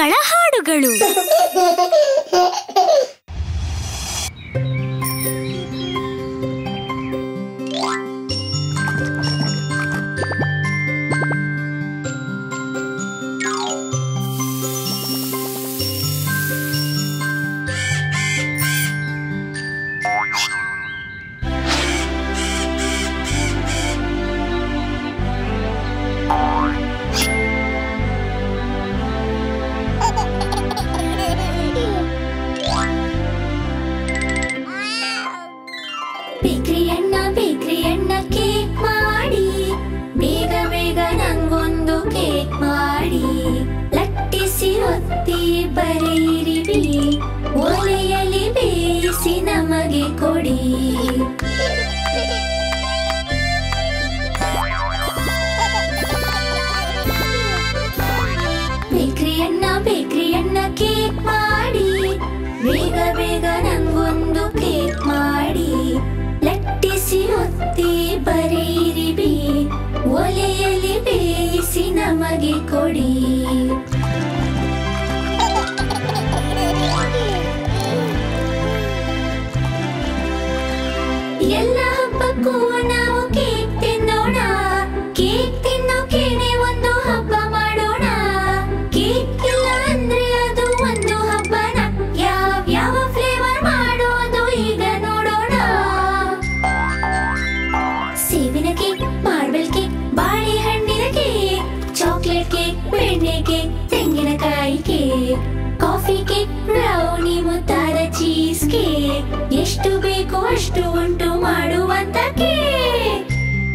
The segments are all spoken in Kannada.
ಮಕ್ಕಳ ಹಾಡುಗಳು ಬೇಕ್ರಿ ಅಣ್ಣ ಬೇಕ್ರಿ ಅಣ್ಣ ಕೇಕ್ ಮಾಡಿ ಬೇಗ ಬೇಗ ನಂಗೊಂದು ಕೇಕ್ ಮಾಡಿ ಲಟ್ಟಿಸಿ ಒತ್ತಿ ಬರೆಯಿರಿ ಬಿಡಿ ಒಲೆಯಲ್ಲಿ ಬೇಯಿಸಿ ನಮಗೆ ಕೊಡಿ ಬೇಕ್ರಿ ಅಣ್ಣ ಬೇಕ್ರಿ ಅಣ್ಣ ಕೇಕ್ ಮಾಡಿ ಬೇಗ ಬೇಗ ನಂಗೊಂದು ಕೇಕ್ ಮಾಡಿ ಲಟ್ಟಿಸಿ ಒತ್ತಿ ಬರೀರಿ ಬಿ ಒಲೆಯಲ್ಲಿ ಬೇಯಿಸಿ ನಮಗೆ ಕೊಡಿ ಎಲ್ಲ ಹಬ್ಬಕ್ಕೂ ನಾವು ಕೇಕ್ ತಿನ್ನೋಣ ಕೇಕ್ ತಿನ್ನೋಕೇನೆ ಒಂದು ಹಬ್ಬ ಮಾಡೋಣ ಕೇಕ್ ಇಲ್ಲ ಅಂದ್ರೆ ಅದು ಒಂದು ಹಬ್ಬನ ಯಾವ ಯಾವ ಫ್ಲೇವರ್ ಮಾಡೋದು ಈಗ ನೋಡೋಣ ಸೇಬಿನ ಕೇಕ್ ಮಾರ್ಬಲ್ ಕೇಕ್ ಬಾಳೆಹಣ್ಣಿನ ಕೇಕ್ ಚಾಕ್ಲೇಟ್ ಕೇಕ್ ಬೆಣ್ಣೆ ಕೇಕ್ ತೆಂಗಿನಕಾಯಿ ಕೇಕ್ ಕಾಫಿ ಕೇಕ್ ಬ್ರೌನಿ ಮುತ್ತಾದ ಚೀಸ್ ಕೇಕ್ ಎಷ್ಟು ಬೇಕು ಅಷ್ಟು ಉಂಟು ಮಾಡುವಂತ ಕೇಕ್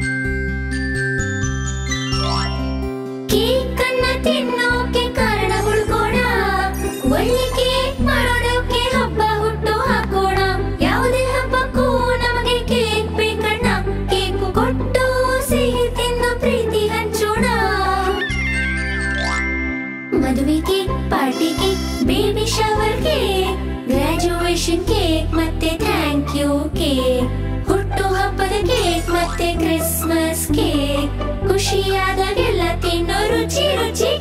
ಕೇಕ್ ಅನ್ನ ತಿನ್ನೋಕೆ ಕಾರಣ ಹುಡ್ಕೋಣ ಒಳ್ಳೆ ಕೇಕ್ ಮಾಡೋಣಕ್ಕೆ ಹಬ್ಬ ಹುಟ್ಟು ಹಾಕೋಣ ಯಾವುದೇ ಹಬ್ಬಕ್ಕೂ ನಮಗೆ ಕೇಕ್ ಬೇಕಣ್ಣ ಕೇಕ್ ಕೊಟ್ಟು ಸಿಹಿ ತಿಂದು ಪ್ರೀತಿ ಹಂಚೋಣ ಮದುವೆ cake party cake baby shower cake graduation cake ಮತ್ತೆ ಥ್ಯಾಂಕ್ ಯು ಕೇಕ್ ಹುಟ್ಟು ಹಬ್ಬದ ಕೇಕ್ ಮತ್ತೆ ಕ್ರಿಸ್ಮಸ್ ಕೇಕ್ ಖುಷಿಯಾದಾಗೆಲ್ಲ ತಿನ್ನೋ ರುಚಿ ರುಚಿ